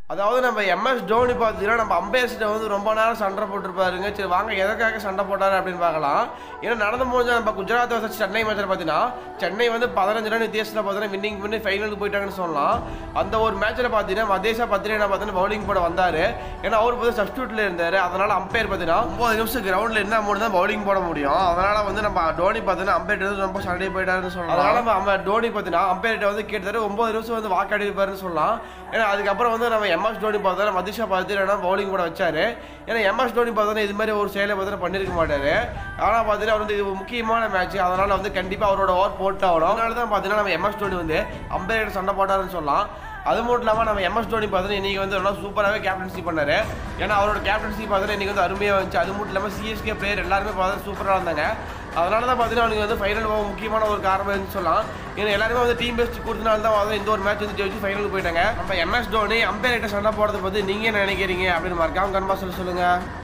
அதாவது நம்ம எம்எஸ் தோனி பார்த்தீங்கன்னா நம்ம அம்பையர்ஸ்கிட்ட வந்து ரொம்ப நேரம் சண்டை போட்டிருப்பாருங்க சரி வாங்க எதற்காக சண்டை போட்டாரு அப்படின்னு பார்க்கலாம் ஏன்னா நடந்து முடிஞ்ச நம்ம குஜராத் வச்சு சென்னை மேட்சில் பார்த்தீங்கன்னா சென்னை வந்து பதினஞ்சு ரன் வித்தியாசத்தில் பார்த்தீங்கன்னா வின்னிங் பண்ணி ஃபைனலுக்கு போயிட்டாங்கன்னு சொல்லலாம் அந்த ஒரு மேட்ச்சில் பார்த்தீங்கன்னா மதேசா பத்திரிகா பார்த்தீங்கன்னா பவுலிங் போட வந்தார் ஏன்னா அவர் வந்து சப்ஸ்டியூட்டில் இருந்தார் அதனால் அம்பையர் பார்த்தீங்கன்னா ஒம்பது நிமிஷம் கிரவுண்டில் என்ன மூணு தான் பவுலிங் போட முடியும் அதனால் வந்து நம்ம தோனி பார்த்தீங்கன்னா அம்பையர் வந்து ரொம்ப சண்டை போயிட்டாருன்னு சொல்லலாம் அதனால் நம்ம நம்ம தோனி பார்த்தீங்கன்னா அம்பையர்கிட்ட வந்து கேட்டாரு ஒம்பது நிமிஷம் வந்து வாக்காடி இருப்பாருன்னு சொல்லலாம் ஏன்னா அதுக்கப்புறம் வந்து நம்ம எம்எஸ் தோனி பார்த்தா மதிஷா பார்த்து பவுலிங் போட வச்சாரு ஏன்னா எம்எஸ் தோனி பார்த்தா இது மாதிரி ஒரு செயலை பார்த்தா பண்ணியிருக்க மாட்டாரு ஆனால் பார்த்தீங்கன்னா அவர் வந்து இது முக்கியமான மேட்ச் அதனால வந்து கண்டிப்பாக அவரோட ஓவர் போட்டு ஆகணும் அதனால தான் பார்த்தீங்கன்னா நம்ம எம்எஸ் தோனி வந்து அம்பையர் சண்டை போட்டாருன்னு சொல்லலாம் அது மட்டும் இல்லாமல் நம்ம எம்எஸ் தோனி பார்த்தீங்கன்னா இன்றைக்கி வந்து நல்லா சூப்பராகவே கேப்டன்சி பண்ணாரு ஏன்னா அவரோட கேப்டன்சி பார்த்தீங்கன்னா இன்றைக்கி வந்து அருமையாக வந்துச்சு அது மட்டும் இல்லாமல் சிஎஸ்கே பிளேயர் எல்லாருமே பார்த்தா சூப்பராக இருந்தாங்க அதனால தான் பார்த்தீங்கன்னா அவனுக்கு வந்து ஃபைனல் போக முக்கியமான ஒரு காரணம் சொல்லலாம் ஏன்னா எல்லாருமே வந்து டீம் பெஸ்ட் கொடுத்தனால தான் வந்து இந்த ஒரு மேட்ச் வந்து ஜெயிச்சு ஃபைனலுக்கு போயிட்டாங்க நம்ம எம்எஸ் தோனி அம்பையர்கிட்ட சண்டை போடுறத பற்றி நீங்கள் என்ன நினைக்கிறீங்க அப்படின்னு மறக்காம கன்மா சொல்ல சொல்லுங்கள்